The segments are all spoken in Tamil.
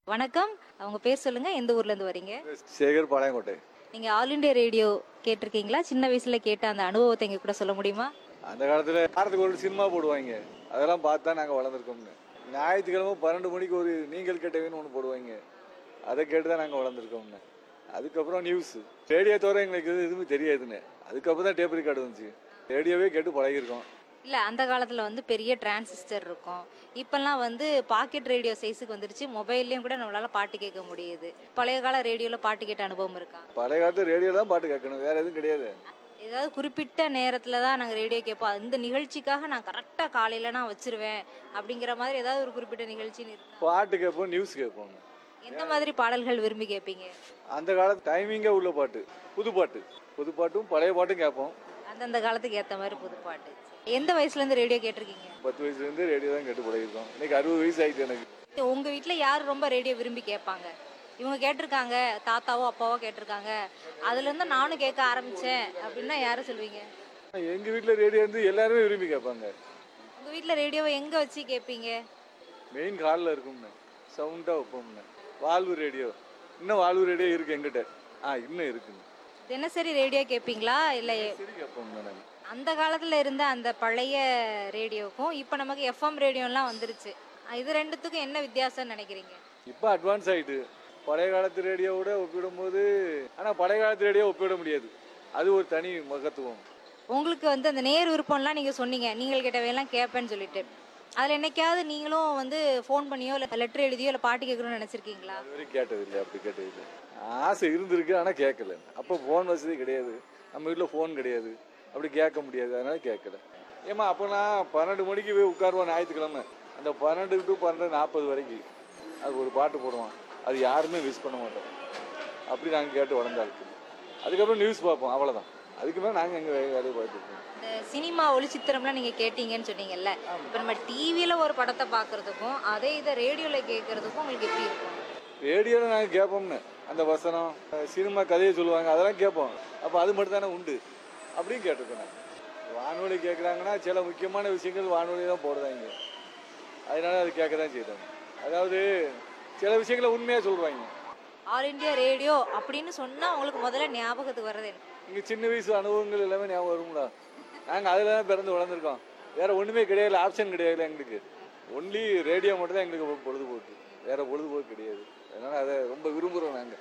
வணக்கம் அவங்க பேர் சொல்லுங்க எந்த ஊர்ல இருந்து வரீங்க சேகர் பாளையங்கோட்டை நீங்க ஆல் இண்டியா ரேடியோ கேட்டிருக்கீங்களா சின்ன வயசுல கேட்ட அந்த அனுபவத்தை எங்க கூட சொல்ல முடியுமா அந்த காலத்துல வாரத்துக்கு ஒரு சினிமா போடுவாங்க அதெல்லாம் பார்த்து தான் நாங்கள் வளர்ந்துருக்கோம்னு ஞாயிற்றுக்கிழமை பன்னெண்டு மணிக்கு ஒரு நீங்கள் கேட்டவேன்னு ஒன்று போடுவாங்க அதை கேட்டு தான் நாங்கள் வளர்ந்துருக்கோம்னு அதுக்கப்புறம் நியூஸ் ரேடியோ தவிர எங்களுக்கு எது எதுவுமே தெரியாதுன்னு அதுக்கப்புறம் தான் டேப் ரெக்கார்டு வந்துச்சு ரேடியோவே கேட்டு பழகிருக்கோம் இல்ல அந்த காலத்துல வந்து பெரிய டிரான்சிஸ்டர் இருக்கும் இப்பெல்லாம் வந்து பாக்கெட் ரேடியோ சைஸுக்கு வந்துருச்சு மொபைல்லயும் கூட நம்மளால பாட்டு கேட்க முடியுது பழைய கால ரேடியோல பாட்டு கேட்ட அனுபவம் இருக்கா பழைய காலத்து ரேடியோ தான் பாட்டு கேட்கணும் வேற எதுவும் கிடையாது ஏதாவது குறிப்பிட்ட நேரத்துல தான் நாங்க ரேடியோ கேட்போம் இந்த நிகழ்ச்சிக்காக நான் கரெக்டா காலையில நான் வச்சிருவேன் அப்படிங்கிற மாதிரி ஏதாவது ஒரு குறிப்பிட்ட நிகழ்ச்சின்னு இருக்கா பாட்டு கேட்போம் நியூஸ் கேட்போம் எந்த மாதிரி பாடல்கள் விரும்பி கேட்பீங்க அந்த காலத்து டைமிங்காக உள்ள பாட்டு புது பாட்டு புது பாட்டும் பழைய பாட்டும் கேட்போம் அந்தந்த காலத்துக்கு ஏத்த மாதிரி புது பாட்டு எந்த வயசுல இருந்து ரேடியோ கேட்டிருக்கீங்க பத்து வயசுலேருந்து ரேடியோ தான் கேட்டு பழகிருக்கோம் இன்னைக்கு அறுபது வயசு ஆயிடுச்சு எனக்கு உங்க வீட்ல யார் ரொம்ப ரேடியோ விரும்பி கேட்பாங்க இவங்க கேட்டிருக்காங்க தாத்தாவோ அப்பாவோ கேட்டிருக்காங்க அதுல இருந்து நானும் கேட்க ஆரம்பிச்சேன் அப்படின்னா யாரை சொல்வீங்க எங்கள் வீட்டில் ரேடியோ வந்து எல்லாருமே விரும்பி கேட்பாங்க உங்க வீட்ல ரேடியோவை எங்க வச்சு கேட்பீங்க மெயின் ஹாலில் இருக்கும்னு சவுண்டாக வைப்போம்னு வாழ்வு ரேடியோ இன்னும் வாழ்வு ரேடியோ இருக்கு எங்கிட்ட ஆ இன்னும் இருக்குங்க தினசரி ரேடியோ கேட்பீங்களா இல்ல சரி கேட்போம்ண்ணே நாங்கள் அந்த காலத்துல இருந்த அந்த பழைய ரேடியோக்கும் இப்ப நமக்கு எஃப்எம் ரேடியோலாம் வந்துருச்சு இது ரெண்டுத்துக்கும் என்ன வித்தியாசம்னு நினைக்கிறீங்க இப்போ அட்வான்ஸ் ஆயிட்டு பழைய காலத்து ரேடியோவோட ஒப்பிடும்போது ஆனால் பழைய காலத்து ரேடியோ ஒப்பிட முடியாது அது ஒரு தனி மகத்துவம் உங்களுக்கு வந்து அந்த நேர் விருப்பம்லாம் நீங்க சொன்னீங்க நீங்கள் கேட்டவையெல்லாம் கேட்பேன்னு சொல்லிட்டு அதுல என்னைக்காவது நீங்களும் வந்து ஃபோன் பண்ணியோ இல்ல லெட்டர் எழுதியோ இல்ல பாட்டு கேட்கணும்னு நினைச்சிருக்கீங்களா அது வரைக்கும் கேட்டதில்லை அப்படி கேட்டதில்லை ஆசை இருந்திருக்கு ஆனால் கேட்கல அப்போ ஃபோன் வசதி கிடையாது நம்ம வீட்டில் ஃபோன் கிடையாது அப்படி கேட்க முடியாது அதனால கேட்கல ஏமா அப்போ நான் பன்னெண்டு மணிக்கு போய் உட்காருவோம் ஞாயிற்றுக்கிழமை அந்த பன்னெண்டு டு பன்னெண்டு நாற்பது வரைக்கும் அது ஒரு பாட்டு போடுவான் அது யாருமே மிஸ் பண்ண மாட்டோம் அப்படி நாங்கள் கேட்டு வளர்ந்தாளுக்கு அதுக்கப்புறம் நியூஸ் பார்ப்போம் அவ்வளோதான் அதுக்கு மேலே நாங்கள் எங்கள் வேலையை பார்த்துருப்போம் இந்த சினிமா ஒளிச்சித்திரம்லாம் நீங்க கேட்டீங்கன்னு சொன்னீங்கல்ல இப்ப நம்ம டிவில ஒரு படத்தை பாக்குறதுக்கும் அதே இதை ரேடியோல கேட்கறதுக்கும் உங்களுக்கு எப்படி இருக்கும் ரேடியோவில் நாங்கள் கேட்போம்னு அந்த வசனம் அஹ் சினிமா கதையை சொல்லுவாங்க அதெல்லாம் கேட்போம் அப்போ அது மட்டும் தானே உண்டு அப்படியும் கேட்டிருக்கோம் நாங்கள் வானொலி கேட்குறாங்கன்னா சில முக்கியமான விஷயங்கள் வானொலி தான் போடுறாங்க அதனால அது கேட்க தான் செய்தாங்க அதாவது சில விஷயங்களை உண்மையாக சொல்கிறாங்க ஆல் இந்தியா ரேடியோ அப்படின்னு சொன்னா உங்களுக்கு முதல்ல ஞாபகத்துக்கு வர்றது என்ன இங்கே சின்ன வயசு அனுபவங்கள் எல்லாமே ஞாபகம் வரும்ல நாங்கள் அதில் தான் பிறந்து வளர்ந்துருக்கோம் வேறு ஒன்றுமே கிடையாது ஆப்ஷன் கிடையாது எங்களுக்கு ஒன்லி ரேடியோ மட்டும் தான் எங்களுக்கு பொழுதுபோக்கு வேறு பொழுதுபோக்கு கிடையாது அதனால் அதை ரொம்ப விரும்புகிறோம் நாங்கள்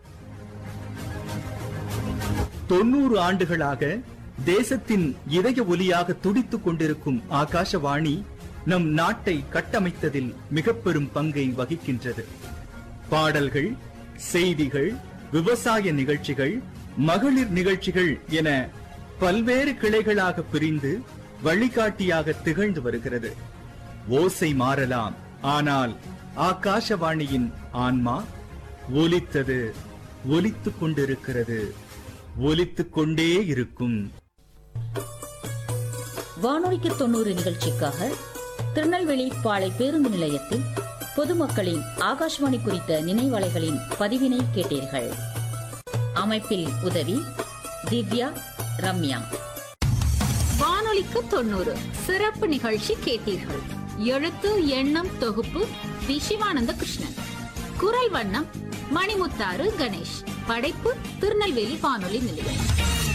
தொண்ணூறு ஆண்டுகளாக தேசத்தின் இதய ஒலியாக துடித்துக் கொண்டிருக்கும் ஆகாஷவாணி நம் நாட்டை கட்டமைத்ததில் மிக பெரும் பங்கை வகிக்கின்றது பாடல்கள் செய்திகள் விவசாய நிகழ்ச்சிகள் மகளிர் நிகழ்ச்சிகள் என பல்வேறு கிளைகளாக பிரிந்து வழிகாட்டியாக திகழ்ந்து வருகிறது ஓசை மாறலாம் ஆனால் ஆகாஷவாணியின் ஆன்மா ஒலித்தது ஒலித்துக் கொண்டிருக்கிறது ஒலித்துக் கொண்டே இருக்கும் வானொலிக்கு தொண்ணூறு நிகழ்ச்சிக்காக திருநெல்வேலி பாளை பேருந்து நிலையத்தில் பொதுமக்களின் ஆகாஷ்வாணி குறித்த நினைவலைகளின் பதிவினை கேட்டீர்கள் அமைப்பில் உதவி திவ்யா ரம்யா வானொலிக்கு தொண்ணூறு சிறப்பு நிகழ்ச்சி கேட்டீர்கள் எழுத்து எண்ணம் தொகுப்பு வி சிவானந்த கிருஷ்ணன் குரல் வண்ணம் மணிமுத்தாறு கணேஷ் படைப்பு திருநெல்வேலி வானொலி நிலையம்